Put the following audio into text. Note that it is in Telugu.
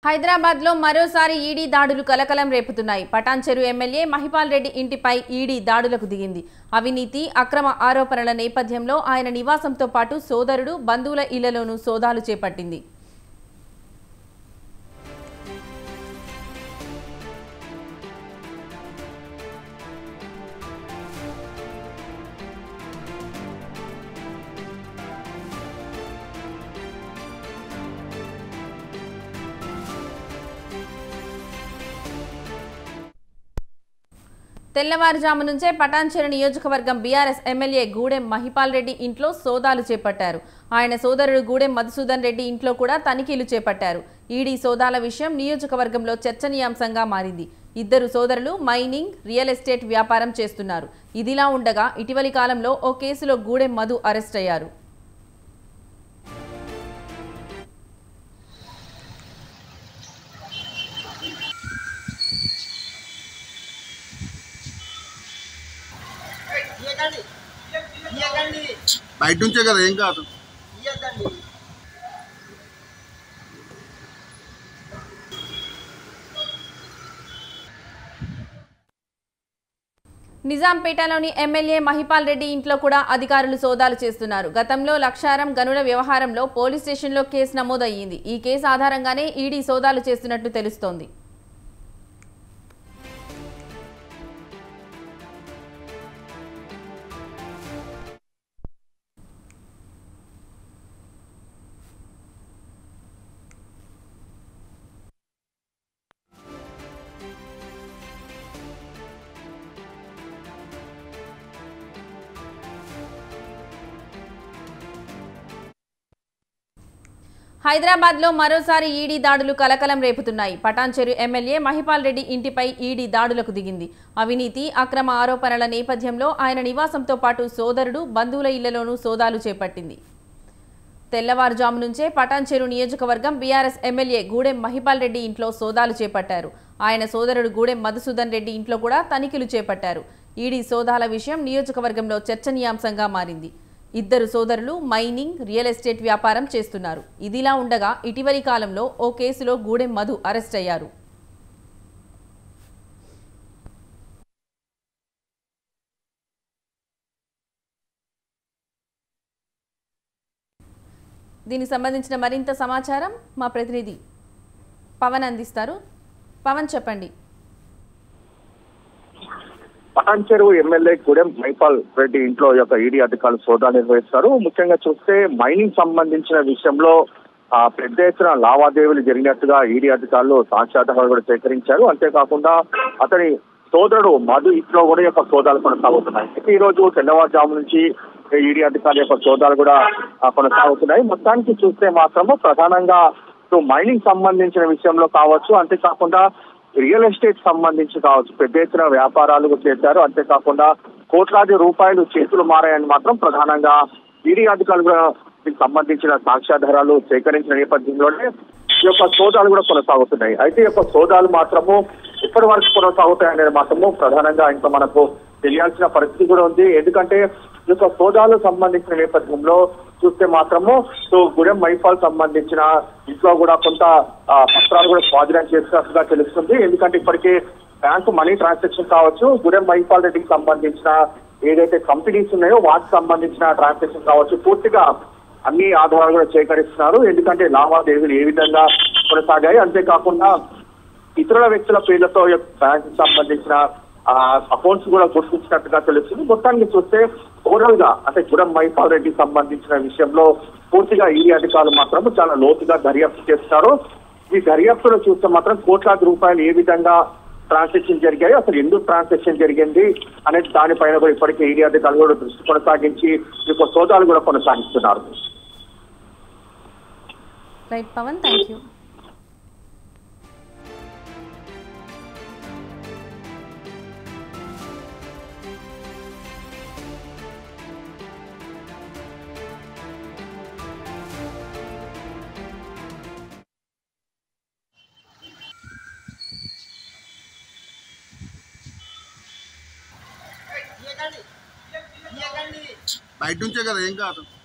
హైదరాబాద్ లో మరోసారి ఈడీ దాడులు కలకలం రేపుతున్నాయి పటాన్చెరు ఎమ్మెల్యే మహిపాల్ రెడ్డి ఇంటిపై ఈడీ దాడులకు దిగింది అవినీతి అక్రమ ఆరోపణల నేపథ్యంలో ఆయన నివాసంతో పాటు సోదరుడు బంధువుల ఇళ్లలోనూ సోదాలు చేపట్టింది తెల్లవారుజాము నుంచే పటాన్చెరు నియోజకవర్గం బీఆర్ఎస్ ఎమ్మెల్యే గూడెం మహిపాల్ రెడ్డి ఇంట్లో సోదాలు చేపట్టారు ఆయన సోదరుడు గూడెం మధుసూదన్ రెడ్డి ఇంట్లో కూడా తనిఖీలు చేపట్టారు ఈడీ సోదాల విషయం నియోజకవర్గంలో చర్చనీయాంశంగా మారింది ఇద్దరు సోదరులు మైనింగ్ రియల్ ఎస్టేట్ వ్యాపారం చేస్తున్నారు ఇదిలా ఉండగా ఇటీవలి కాలంలో ఓ కేసులో గూడెం మధు అరెస్ట్ అయ్యారు ఇయ్యకండి ఇయ్యకండి బయట నుంచే కదా ఏం కాదు ఇయ్యకండి నిజాంపేటలోని ఎమ్మెల్యే మహిపాల్ రెడ్డి ఇంట్లో కూడా అధికారులు సోదాలు చేస్తున్నారు గతంలో లక్షారం గనుల వ్యవహారంలో పోలీస్ స్టేషన్లో కేసు నమోదయ్యింది ఈ కేసు ఆధారంగానే ఈడీ సోదాలు చేస్తున్నట్లు తెలుస్తోంది హైదరాబాద్ లో మరోసారి ఈడీ దాడులు కలకలం రేపుతున్నాయి పటాన్చెరు ఎమ్మెల్యే మహిపాల్ రెడ్డి ఇంటిపై ఈడీ దాడులకు దిగింది అవినీతి అక్రమ ఆరోపణల నేపథ్యంలో ఆయన నివాసంతో పాటు సోదరుడు బంధువుల ఇళ్లలోనూ సోదాలు చేపట్టింది తెల్లవారుజాము నుంచే పటాన్చెరు నియోజకవర్గం బీఆర్ఎస్ ఎమ్మెల్యే గూడెం మహిపాల్ రెడ్డి ఇంట్లో సోదాలు చేపట్టారు ఆయన సోదరుడు గూడెం మధుసూదన్ రెడ్డి ఇంట్లో కూడా తనిఖీలు చేపట్టారు ఈడీ సోదాల విషయం నియోజకవర్గంలో చర్చనీయాంశంగా మారింది ఇద్దరు సోదరులు మైనింగ్ రియల్ ఎస్టేట్ వ్యాపారం చేస్తున్నారు ఇదిలా ఉండగా ఇటీవలి కాలంలో ఓ కేసులో గూడెం మధు అరెస్ట్ అయ్యారు దీనికి సంబంధించిన మరింత సమాచారం మా ప్రతినిధి పవన్ అందిస్తారు పవన్ చెప్పండి పటాన్చెరు ఎమ్మెల్యే గుడెం మైపాల్ రెడ్డి ఇంట్లో యొక్క ఈడీ అధికారులు సోదాలు నిర్వహిస్తారు ముఖ్యంగా చూస్తే మైనింగ్ సంబంధించిన విషయంలో ఆ పెద్ద ఎత్తున లావాదేవీలు జరిగినట్టుగా ఈడీ అధికారులు సాక్ష్యాధారాలు కూడా సేకరించారు అంతేకాకుండా అతని సోదరుడు మధు ఇంట్లో కూడా యొక్క సోదాలు కొనసాగుతున్నాయి అయితే ఈ రోజు తెల్లవారుజాము నుంచి ఈడీ అధికారుల యొక్క సోదాలు కూడా ఆ, కొనసాగుతున్నాయి మొత్తానికి చూస్తే మాత్రము ప్రధానంగా ఇటు మైనింగ్ సంబంధించిన విషయంలో కావచ్చు అంతేకాకుండా రియల్ ఎస్టేట్ సంబంధించి కావచ్చు పెద్ద ఎత్తున వ్యాపారాలు చేశారు అంతేకాకుండా కోట్లాది రూపాయలు చేతులు మారాయని మాత్రం ప్రధానంగా ఈడీ అధికారులు కూడా దీనికి సంబంధించిన సాక్ష్యాధారాలు సేకరించిన నేపథ్యంలోనే ఈ యొక్క సోదాలు కూడా కొనసాగుతున్నాయి అయితే ఈ యొక్క సోదాలు మాత్రము ఇప్పటి వరకు కొనసాగుతాయి అనేది మాత్రము ప్రధానంగా ఇంకా మనకు తెలియాల్సిన పరిస్థితి కూడా ఉంది ఎందుకంటే ఈ యొక్క సోదాలు సంబంధించిన నేపథ్యంలో చూస్తే మాత్రము సో గుడెం మైఫాల్ సంబంధించిన ఇంట్లో కూడా కొంత ఆ, పత్రాలు కూడా స్వాధీనం చేసినట్టుగా తెలుస్తుంది ఎందుకంటే ఇప్పటికే బ్యాంకు మనీ ట్రాన్సాక్షన్ కావచ్చు గుడెం మైఫాల్ రెడ్డికి సంబంధించిన ఏదైతే కంపెనీస్ ఉన్నాయో వాటికి సంబంధించిన ట్రాన్సాక్షన్ కావచ్చు పూర్తిగా అన్ని ఆధారాలు కూడా సేకరిస్తున్నారు ఎందుకంటే లావాదేవీలు ఏ విధంగా కొనసాగాయి అంతేకాకుండా ఇతరుల వ్యక్తుల పేర్లతో బ్యాంక్ సంబంధించిన అకౌంట్స్ కూడా గుర్తించినట్టుగా తెలుస్తుంది మొత్తానికి చూస్తే ఓవరాల్ గా అంటే గుడం మైపాల్ రెడ్డికి సంబంధించిన విషయంలో పూర్తిగా ఈ అధికారులు మాత్రం చాలా లోతుగా దర్యాప్తు చేస్తారు ఈ దర్యాప్తులో చూస్తే మాత్రం కోట్లాది రూపాయలు ఏ విధంగా ట్రాన్సాక్షన్ జరిగాయి అసలు ఎందుకు ట్రాన్సాక్షన్ జరిగింది అనేది దానిపైన కూడా ఇప్పటికే ఈ అధికారులు కూడా దృష్టి కొనసాగించి ఈ యొక్క సోదాలు కూడా కొనసాగిస్తున్నారు రైట్ పవన్ థ్యాంక్ యూ ఇయ్యకండి ఇయ్యకండి బయట నుంచే కదా ఏం కాదు